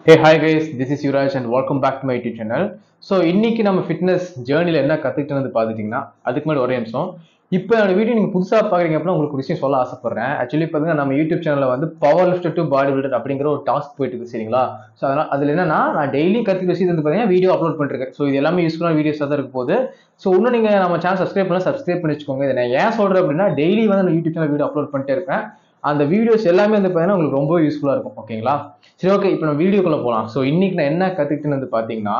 hey hi guys this is Yuvraj and welcome back to my YouTube channel so இன்னைக்கு நம்ம fitness ஜேர்னியில் என்ன கற்றுக்கிட்டு பார்த்துட்டிங்கன்னா அதுக்கு முன்னாடி ஒரே நிமிஷம் இப்போ என்னோட வீடியோ நீங்கள் புதுசாக பார்க்குறீங்க அப்படின்னா உங்களுக்கு ஒரு விஷயம் சொல்ல ஆசைப்படுறேன் ஆக்சுவலி பார்த்தீங்கன்னா நம்ம யூடியூப் சேனலில் வந்து power lifter to body builder அப்படிங்கிற ஒரு டாஸ்க் போயிட்டு இருக்கு சரிங்களா ஸோ அதனால் அதில் என்னன்னா நான் டெய்லி கற்றுக்க விஷயம் வந்து பார்த்தீங்கன்னா வீடியோ அப்லோட் பண்ணிருக்கேன் ஸோ இது எல்லாமே யூஸ்ஃபுல்லான வீடியோஸாக தான் இருக்க போகுது ஸோ இன்னும் நீங்கள் நம்ம சேனல் சப்ஸ்கிரைப் பண்ணலாம் சப்ஸ்கிரைப் பண்ணி வச்சுக்கோங்க இதை நான் ஏன் சொல்கிறேன் அப்படின்னா டெய்லி வந்து நான் யூடியூப் சேனல் வீடியோ அப்லோட் பண்ணிட்டே இருப்பேன் அந்த வீடியோஸ் எல்லாமே வந்து பார்த்தீங்கன்னா உங்களுக்கு ரொம்ப யூஸ்ஃபுல்லாக இருக்கும் ஓகேங்களா சரி ஓகே இப்போ நம்ம வீடியோக்குள்ளே போகலாம் ஸோ இன்னைக்கு நான் என்ன கற்றுக்கிட்டேன்னு வந்து பார்த்தீங்கன்னா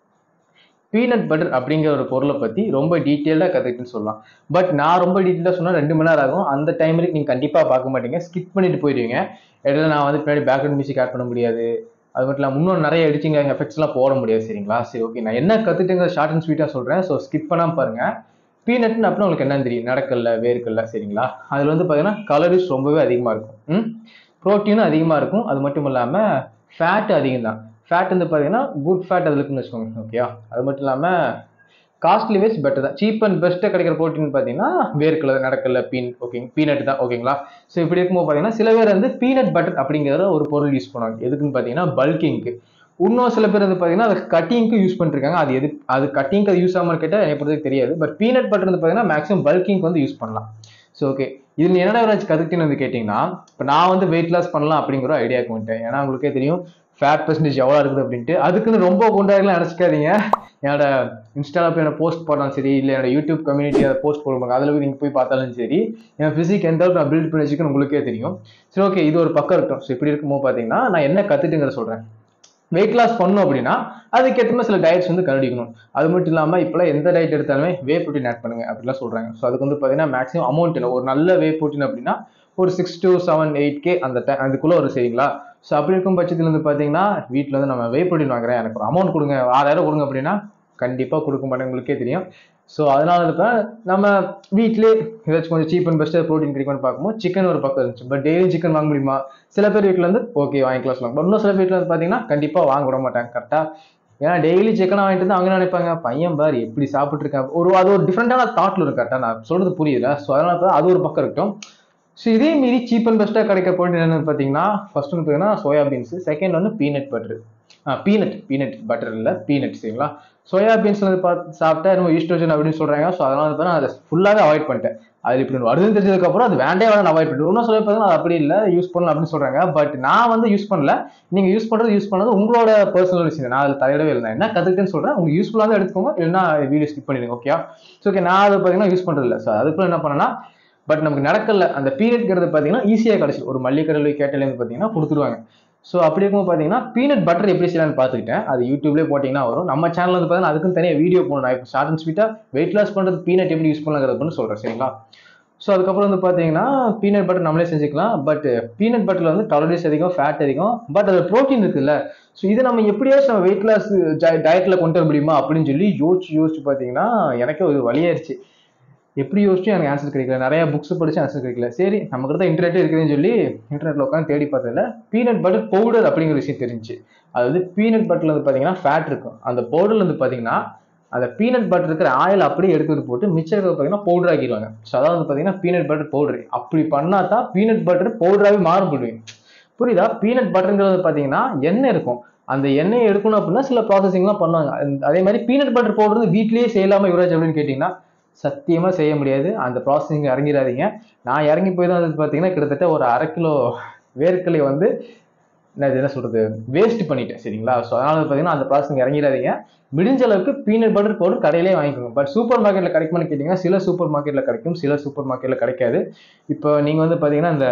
பீனட் பட்டர் அப்படிங்கிற ஒரு பொருளை பற்றி ரொம்ப டீட்டெயிலாக கற்றுக்கிட்டுன்னு சொல்லலாம் பட் நான் ரொம்ப டீட்டெயிலாக சொன்னால் ரெண்டு மணி நேரம் ஆகும் அந்த டைமுக்கு நீங்கள் கண்டிப்பாக பார்க்க மாட்டீங்க ஸ்கிப் பண்ணிட்டு போயிடுவீங்க இடையில நான் வந்து பின்னாடி பேக்ரவுண்ட் மியூசிக் ஆட் பண்ண முடியாது அது மட்டும் இல்லாமல் இன்னும் நிறைய எடிட்டிங் எஃபெக்ட்ஸ்லாம் போட முடியாது சரிங்களா சரி ஓகே நான் என்ன கற்றுட்டுங்கிற ஷார்ட் அண்ட் ஸ்வீட்டாக சொல்கிறேன் ஸோ ஸ்கிப் பண்ணாமல் பாருங்கள் பீனட்னு அப்படின்னா உங்களுக்கு என்னன்னு தெரியும் நடக்கல்ல வேர்க்கல்ல சரிங்களா அதில் வந்து பார்த்தீங்கன்னா கலரிஸ் ரொம்பவே அதிகமாக இருக்கும் ம் ப்ரோட்டீனும் அதிகமாக இருக்கும் அது மட்டும் இல்லாமல் ஃபேட் அதிகம் தான் ஃபேட் வந்து பார்த்தீங்கன்னா குட் ஃபேட் அதில் இருக்குன்னு வச்சுக்கோங்க ஓகேயா அது மட்டும் இல்லாமல் காஸ்ட்லி வைஸ் பெட்டர் தான் சீப் அண்ட் பெஸ்ட்டாக கிடைக்கிற ப்ரோட்டீன் பார்த்தீங்கன்னா வேர்க்கல நடக்கல பீன் ஓகேங்க பீனட் தான் ஓகேங்களா ஸோ இப்படி இருக்கும்போது பார்த்தீங்கன்னா சில பேர் வந்து பீனட் பட்டர் அப்படிங்கிற ஒரு பொருள் யூஸ் பண்ணுவாங்க எதுக்குன்னு பார்த்தீங்கன்னா பல்கிங்க்கு இன்னும் சில பேர் வந்து பார்த்தீங்கன்னா அது கட்டிங்க்கு யூஸ் பண்ணிருக்காங்க அது எது அது கட்டிங்க்கு அது யூஸ் ஆகாமல் கேட்டால் எனக்கு பொறுத்தவரைக்கும் தெரியாது பட் பீனட் பட்டர் வந்து பார்த்தீங்கன்னா மேக்ஸிமம் பல்கிங்க்கு வந்து யூஸ் பண்ணலாம் ஸோ ஓகே இது நீ என்னடா ஏதாச்சும் கற்றுக்கிட்டேன்னு வந்து கேட்டிங்கன்னா இப்போ நான் வந்து வெயிட் லாஸ் பண்ணலாம் அப்படிங்கிற ஐடியாவுக்கு வந்துட்டேன் ஏன்னா உங்களுக்கே தெரியும் ஃபேட் பர்சன்டேஜ் எவ்வளோ இருக்குது அப்படின்ட்டு அதுக்குன்னு ரொம்ப கொண்டாடலாம் நினச்சிக்காதீங்க என்னோட இன்ஸ்டாவில் போய் என்ன போஸ்ட் போடலாம் சரி இல்லை என்னோட யூடியூப் கம்யூனிட்டி அதை போஸ்ட் போடுவாங்க அதில் போய் நீங்கள் போய் பார்த்தாலும் சரி என் ஃபிசிக் எந்த அளவுக்கு நான் பில்ட் பண்ணி வச்சுக்கன்னு உங்களுக்கே தெரியும் சரி ஓகே இது ஒரு பக்கம் இருக்கட்டும் ஸோ இப்படி இருக்கும்போது பார்த்தீங்கன்னா நான் என்ன கற்றுட்டுங்கிற சொல்கிறேன் வெயிட் லாஸ் பண்ணோம் அப்படின்னா அதுக்கேற்ற மாதிரி சில டயட்ஸ் வந்து கண்டுபிடிக்கணும் அது மட்டும் இல்லாமல் இப்போலாம் எந்த டயட் எடுத்தாலுமே வே ப்ரோட்டீன் ஆட் பண்ணுங்க அப்படிலாம் சொல்கிறாங்க ஸோ அதுக்கு வந்து பார்த்தீங்கன்னா மேக்ஸிமம் அமௌண்ட் இல்லை ஒரு நல்ல வே ப்ரோட்டீன் அப்படின்னா ஒரு சிக்ஸ் டு செவன் எயிட் கே அந்த டை அதுக்குள்ளே வரும் சரிங்களா ஸோ அப்படி இருக்கும் பட்சத்தில் வந்து பார்த்தீங்கன்னா வீட்டில் வந்து நம்ம வே ப்ரோட்டீன் வாங்குறேன் எனக்கு ஒரு அமௌண்ட் கொடுங்க ஆறாயிரம் கொடுங்க அப்படின்னா கண்டிப்பாக கொடுக்க மாட்டேன் உங்களுக்கே தெரியும் ஸோ அதனால இப்போ நம்ம வீட்டிலே ஏதாச்சும் கொஞ்சம் சீப் அண்ட் பெஸ்ட்டாக ப்ரோட்டீன் கிடைக்கும்னு பார்க்கும்போது சிக்கன் ஒரு பக்கம் இருந்துச்சு பட் டெய்லி சிக்கன் வாங்க முடியுமா சில பேர் வீட்டில் வந்து ஓகே வாங்கிக்கலாம் சொல்லுவாங்க பட் இன்னும் சில வீட்டில் வந்து பார்த்தீங்கன்னா கண்டிப்பாக வாங்க விட மாட்டாங்க கரெக்டாக ஏன்னா டெய்லி சிக்கனை வாங்கிட்டு வந்து அவங்க நினைப்பாங்க பையன் பார் எப்படி சாப்பிட்ருக்காங்க ஒரு அது ஒரு டிஃப்ரெண்டான தாட்டில் இருக்கும் கரெக்டாக நான் சொல்கிறது புரியல ஸோ அதனால அது ஒரு பக்கம் இருக்கட்டும் ஸோ இதே மீறி சீப் அண்ட் பெஸ்ட்டாக கிடைக்க போயிட்டு என்னன்னு பார்த்தீங்கன்னா ஃபர்ஸ்ட் வந்து பார்த்தீங்கன்னா சோயா பீன்ஸ் செகண்ட் வந்து peanut butter peanut peanut butter இல்லை பீனட் சரிங்களா சோயா பீன்ஸ் வந்து பார்த்து சாப்பிட்டா நம்ம ஈஸ்ட்ரோஜன் அப்படின்னு சொல்கிறாங்க ஸோ அதனால வந்து நான் அதை ஃபுல்லாகவே அவாய்ட் பண்ணிட்டேன் அது இப்படி வருதுன்னு தெரிஞ்சதுக்கப்புறம் அது வேண்டே வேணாம் அவாய்ட் பண்ணிட்டு இன்னும் சொல்ல பார்த்தீங்கன்னா அது அப்படி இல்லை யூஸ் பண்ணலாம் அப்படின்னு சொல்கிறாங்க பட் நான் வந்து யூஸ் பண்ணல நீங்கள் யூஸ் பண்ணுறது யூஸ் பண்ணது உங்களோட பர்சனல் விஷயம் நான் அதில் தலையிடவே இல்லை என்ன கற்றுக்கிட்டேன்னு சொல்கிறேன் உங்களுக்கு யூஸ்ஃபுல்லாக தான் எடுத்துக்கோங்க இல்லைன்னா வீடியோ ஸ்கிப் பண்ணிடுங்க ஓகே ஸோ ஓகே நான் அதை பார்த்தீங்கன்னா யூஸ் பண்ணுறது இல்லை ஸோ அதுக்குள்ள என்ன பண்ணேன்னா பட் நமக்கு நடக்கல அந்த பீரியட்ங்கிறது பார்த்தீங்கன்னா ஈஸியாக கிடச்சி ஒரு மல்லிகடலை கேட்டலேருந்து பார்த்தீங்கன்னா கொடுத்துருவாங்க ஸோ அப்படி இருக்கும்போது பார்த்தீங்கன்னா பீனட் பட்டர் எப்படி செய்யலாம்னு பார்த்துக்கிட்டேன் அது யூடியூப்லேயே போட்டிங்கன்னா வரும் நம்ம சேனல் வந்து பார்த்தீங்கன்னா அதுக்குன்னு தனியாக வீடியோ போடணும் நான் இப்போ ஷார்ட் அண்ட் ஸ்வீட்டாக வெயிட் லாஸ் பண்ணுறது பீனட் எப்படி யூஸ் பண்ணலாங்கிறது சொல்கிறேன் சரிங்களா ஸோ அதுக்கப்புறம் வந்து பார்த்தீங்கன்னா பீனட் பட்டர் நம்மளே செஞ்சுக்கலாம் பட் பீனட் பட்டரில் வந்து கலோரிஸ் அதிகம் ஃபேட் அதிகம் பட் அது ப்ரோட்டீன் இருக்குல்ல ஸோ இதை நம்ம எப்படியாச்சும் நம்ம வெயிட் லாஸ் டயட்டில் கொண்டு வர முடியுமா அப்படின்னு சொல்லி யோசிச்சு யோசிச்சு பார்த்தீங்கன்னா எனக்கே ஒரு வழியாயிருச்சு எப்படி யோசிச்சு எனக்கு ஆன்சர் கிடைக்கல நிறைய புக்ஸ் படிச்சு ஆன்சர் கிடைக்கல சரி நம்ம கிட்ட இன்டர்நெட் இருக்குதுன்னு சொல்லி இன்டர்நெட்ல உட்காந்து தேடி பார்த்ததில்ல பீனட் பட்டர் பவுடர் அப்படிங்கிற விஷயம் தெரிஞ்சு அதாவது பீனட் பட்டர்ல வந்து பார்த்தீங்கன்னா ஃபேட் இருக்கும் அந்த பவுடர்ல வந்து பார்த்தீங்கன்னா அந்த பீனட் பட்டர் இருக்கிற ஆயில் அப்படியே எடுத்துட்டு போட்டு மிச்சம் இருக்கிறது பார்த்தீங்கன்னா பவுடர் ஆக்கிடுவாங்க ஸோ அதாவது வந்து பார்த்தீங்கன்னா பீனட் பட்டர் பவுடர் அப்படி பண்ணா தான் பீனட் பட்டர் பவுடராகவே மாறுபடுவீங்க புரியுதா பீனட் பட்டருங்கிறது பார்த்தீங்கன்னா எண்ணெய் இருக்கும் அந்த எண்ணெயை எடுக்கணும் அப்படின்னா சில ப்ராசஸிங்லாம் பண்ணுவாங்க அதே மாதிரி பீனட் பட்டர் பவுடர் வந்து வீட்லேயே செய்யலாமா யுவராஜ் அப்படின்னு கேட்டிங்கன்னா சத்தியமாக செய்ய முடியாது அந்த ப்ராசஸிங் இறங்கிடாதீங்க நான் இறங்கி போய் தான் வந்து பார்த்தீங்கன்னா கிட்டத்தட்ட ஒரு அரை கிலோ வேர்க்கலை வந்து நான் என்ன சொல்கிறது வேஸ்ட் பண்ணிட்டேன் சரிங்களா ஸோ அதனால பார்த்தீங்கன்னா அந்த ப்ராசஸிங் இறங்கிடாதீங்க முடிஞ்ச அளவுக்கு பீனட் பட்டர் பவுடர் கடையிலே வாங்கிக்கோங்க பட் சூப்பர் மார்க்கெட்டில் கிடைக்குமான்னு கேட்டிங்கன்னா சில சூப்பர் மார்க்கெட்டில் கிடைக்கும் சில சூப்பர் மார்க்கெட்டில் கிடைக்காது இப்போ நீங்கள் வந்து பார்த்தீங்கன்னா இந்த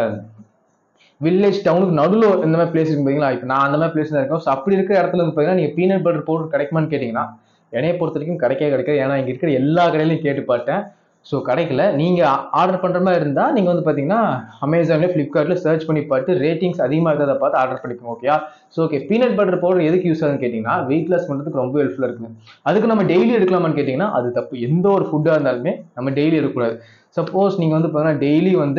வில்லேஜ் டவுனுக்கு நடுவில் இந்த மாதிரி பிளேஸ் இருக்கு பார்த்தீங்களா இப்போ நான் அந்த மாதிரி பிளேஸ் தான் இருக்கோம் ஸோ அப்படி இருக்கிற இடத்துல வந்து பார்த்தீங்கன்னா நீங்கள் பீனட் பட்டர் பவுடர் கிடைக்குமான்னு கேட்டிங்கன்னா என்னைய பொறுத்த வரைக்கும் கிடைக்கவே கிடைக்காது ஏன்னா இங்கே இருக்கிற எல்லா கடையிலையும் கேட்டு பார்த்தேன் ஸோ கிடைக்கல நீங்கள் ஆர்டர் பண்ணுற மாதிரி இருந்தால் நீங்கள் வந்து பார்த்தீங்கன்னா அமேசானில் ஃப்ளிப்கார்ட்டில் சர்ச் பண்ணி பார்த்து ரேட்டிங்ஸ் அதிகமாக இருக்கிறத பார்த்து ஆர்டர் பண்ணிக்கோங்க ஓகேயா so okay peanut butter powder எதுக்கு யூஸ் ஆகுதுன்னு கேட்டிங்கன்னா வெயிட் லாஸ் பண்ணுறதுக்கு ரொம்ப ஹெல்ப்ஃபுல்லாக இருக்குது அதுக்கு நம்ம டெய்லி எடுக்கலாமான்னு கேட்டிங்கன்னா அது தப்பு எந்த ஒரு ஃபுட்டாக இருந்தாலுமே நம்ம டெய்லி எடுக்கக்கூடாது சப்போஸ் நீங்கள் வந்து பார்த்தீங்கன்னா டெய்லி வந்து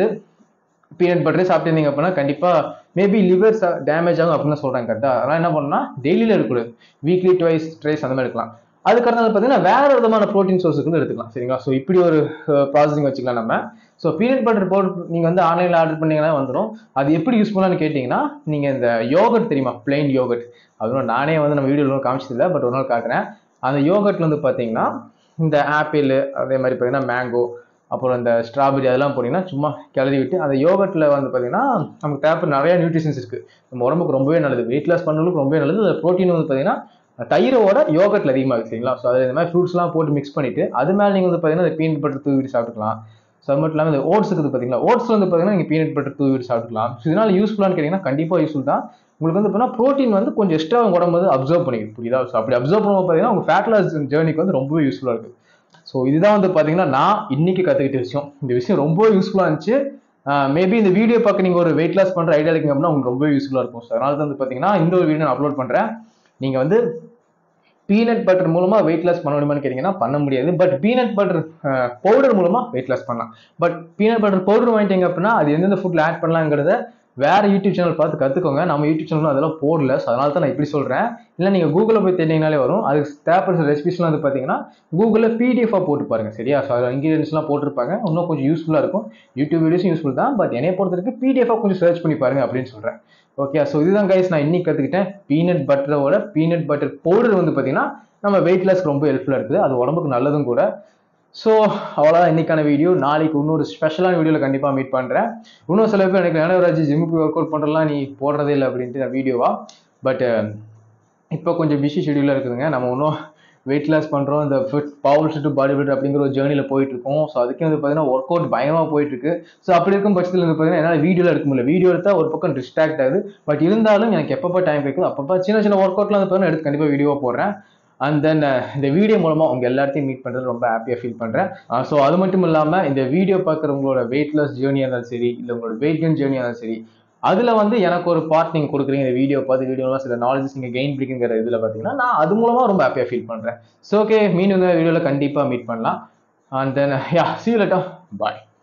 பீனட் பட்டரே சாப்பிட்டுருந்தீங்க அப்படின்னா கண்டிப்பாக மேபி லிவர் டேமேஜ் ஆகும் அப்படின்னு சொல்கிறாங்க கரெக்டாக அதனால் என்ன பண்ணணும்னா டெய்லியில் இருக்கக்கூடாது வீக்லி டுவைஸ் ட்ரைஸ் அந்த மாதிரி இருக்கலாம் அதுக்கடுத்து வந்து பார்த்தீங்கன்னா வேற விதமான ப்ரோட்டீன் சோர்ஸுக்கு எடுத்துக்கலாம் சரிங்களா ஸோ இப்படி ஒரு ப்ராசஸிங் வச்சுக்கலாம் நம்ம ஸோ பீனட் பட்டர் பவுடர் நீங்கள் வந்து ஆன்லைனில் ஆர்டர் பண்ணீங்கன்னா வந்துடும் அது எப்படி யூஸ் பண்ணலாம்னு கேட்டிங்கன்னா நீங்கள் இந்த யோகட் தெரியுமா பிளெயின் யோகட் அதுவும் நானே வந்து நம்ம வீடியோவில் காமிச்சதில்லை பட் ஒரு நாள் காட்டுறேன் அந்த யோகட்ல வந்து பார்த்தீங்கன்னா இந்த ஆப்பிள் அதே மாதிரி பார்த்தீங்கன்னா மேங்கோ அப்புறம் இந்த ஸ்ட்ராபெரி அதெல்லாம் போட்டிங்கன்னா சும்மா கிளறி விட்டு அந்த யோகட்டில் வந்து பார்த்தீங்கன்னா நமக்கு தேவைப்படுற நிறைய நியூட்ரிஷன்ஸ் இருக்குது நம்ம உடம்புக்கு ரொம்பவே நல்லது வெயிட் லாஸ் பண்ணுறதுக்கு ரொம்பவே நல்லது அதில் ப்ரோட்டீன் வந்து பார்த்தீங்கன்னா தயிரோட யோகட்டில் அதிகமாக இருக்குது சரிங்களா ஸோ அதில் இந்த மாதிரி ஃப்ரூட்ஸ்லாம் போட்டு மிக்ஸ் பண்ணிவிட்டு அது மேலே நீங்கள் வந்து பார்த்தீங்கன்னா இந்த பீனட் பட்டர் தூவிட்டு சாப்பிட்டுக்கலாம் ஸோ அது மட்டும் இல்லாமல் இந்த ஓட்ஸ் இருக்குது பார்த்தீங்களா ஓட்ஸ் வந்து பார்த்தீங்கன்னா நீங்கள் பீனட் பட்டர் தூவிட்டு சாப்பிட்டுக்கலாம் ஸோ இதனால் யூஸ்ஃபுல்லானு கேட்டிங்கன்னா கண்டிப்பாக யூஸ்ஃபுல் தான் உங்களுக்கு வந்து பார்த்தீங்கன்னா ப்ரோட்டீன் வந்து கொஞ்சம் எக்ஸ்ட்ரா உங்க உடம்பு வந்து அப்சர்வ் பண்ணிக்கும் புரியுதா ஸோ அப்படி அப்சர்வ் பண்ணும்போது பார்த்தீங்கன்னா உங்கள் ஃபேட் லாஸ் ஜேர்னிக்கு வந்து ரொம்பவே யூஸ்ஃபுல்லாக இருக்குது ஸோ இதுதான் வந்து பார்த்தீங்கன்னா நான் இன்னைக்கு கற்றுக்கிட்ட விஷயம் இந்த விஷயம் ரொம்ப யூஸ்ஃபுல்லாக இருந்துச்சு மேபி இந்த வீடியோ பார்க்க நீங்கள் ஒரு வெயிட் லாஸ் பண்ணுற ஐடியா இருக்கீங்க அப்படின்னா உங்களுக்கு ரொம்ப யூஸ்ஃபுல்லாக இருக்கும் ஸோ அதனால தான் வந்து பார்த்தீங்கன்னா இந்த ஒரு வீடியோ நான் அப்லோட் பண்ணுறேன் நீங்கள் வந்து பீனட் பட்டர் மூலமாக வெயிட் லாஸ் பண்ண முடியுமான்னு கேட்டிங்கன்னா பண்ண முடியாது பட் பீனட் பட்டர் பவுடர் மூலமாக வெயிட் லாஸ் பண்ணலாம் பட் பீனட் பட்டர் பவுடர் வாங்கிட்டீங்க அப்படின்னா அது எந்தெந்த ஃபுட்டில் ஆட் பண்ணலாங்கிறத வேற யூடியூப் சேனல் பார்த்து கற்றுக்கோங்க நம்ம யூடியூப் சேனல் அதெல்லாம் போடல ஸோ அதனால தான் நான் இப்படி சொல்கிறேன் இல்லை நீங்கள் கூகுளில் போய் தேடிங்கனாலே வரும் அதுக்கு தேவைப்படுற ரெசிபிஸ்லாம் வந்து பார்த்தீங்கன்னா கூகுளில் பிடிஎஃபாக போட்டு பாருங்க சரியா ஸோ அதில் இன்க்ரீடியன்ஸ்லாம் போட்டிருப்பாங்க இன்னும் கொஞ்சம் யூஸ்ஃபுல்லாக இருக்கும் யூடியூப் வீடியோஸும் யூஸ்ஃபுல் தான் பட் என்னை பொறுத்த வரைக்கும் பிடிஎஃபாக கொஞ்சம் சர்ச் பண்ணி பாருங்க அப்படின்னு சொல்கிறேன் ஓகே ஸோ இதுதான் கைஸ் நான் இன்னைக்கு கற்றுக்கிட்டேன் பீனட் பட்டரோட பீனட் பட்டர் பவுடர் வந்து பார்த்தீங்கன்னா நம்ம வெயிட் லாஸ்க்கு ரொம்ப ஹெல்ப்ஃபுல்லாக இருக்குது அது உடம்புக்கு நல்லதும் கூட ஸோ அவ்வளோதான் இன்னைக்கான வீடியோ நாளைக்கு இன்னொரு ஸ்பெஷலான வீடியோவில் கண்டிப்பாக மீட் பண்ணுறேன் இன்னும் சில பேர் எனக்கு ஞானவராஜ் ஜிம்முக்கு ஒர்க் அவுட் பண்ணுறலாம் நீ போடுறதே இல்லை அப்படின்ட்டு நான் வீடியோவா பட் இப்போ கொஞ்சம் பிஸி ஷெடியூலாக இருக்குதுங்க நம்ம இன்னும் வெயிட் லாஸ் பண்ணுறோம் இந்த fit power to body builder அப்படிங்கிற ஒரு ஜேர்னியில் போயிட்டு இருக்கோம் ஸோ அதுக்கே வந்து பார்த்தீங்கன்னா ஒர்க் அவுட் பயங்கரமாக போயிட்டு இருக்கு ஸோ அப்படி இருக்கும் பட்சத்தில் வந்து பார்த்தீங்கன்னா என்னால் வீடியோவில் எடுக்க முடியல வீடியோ எடுத்தால் ஒரு பக்கம் டிஸ்ட்ராக்ட் ஆகுது பட் இருந்தாலும் எனக்கு எப்பப்போ டைம் கிடைக்குது அப்பப்போ சின்ன சின்ன ஒர்க் அவுட்லாம் வந்து பார்த்தீங்கன்னா எடுத்து கண்டிப்பாக வீடியோவாக போடுறேன் அண்ட் தென் இந்த வீடியோ மூலமாக உங்கள் எல்லாத்தையும் மீட் பண்ணுறது ரொம்ப ஹாப்பியாக ஃபீல் பண்ணுறேன் ஸோ அது மட்டும் இல்லாமல் இந்த வீடியோ பார்க்குறவங்களோட வெயிட் லாஸ் ஜேர்னியாக இருந்தாலும் சரி இல்லை உங்களோட வெயிட் கெயின் ஜேர்னியாக இருந்தாலும் சரி அதில் வந்து எனக்கு ஒரு பார்ட் நீங்கள் கொடுக்குறீங்க இந்த வீடியோ பார்த்து வீடியோலாம் சில நாலேஜஸ் நீங்கள் கெயின் பிடிக்குங்கிற இதில் பார்த்தீங்கன்னா நான் அது மூலமாக ரொம்ப ஹாப்பியாக ஃபீல் பண்ணுறேன் ஸோ ஓகே மீன் இந்த வீடியோவில் கண்டிப்பாக மீட் பண்ணலாம் and then yeah C லட்டா bye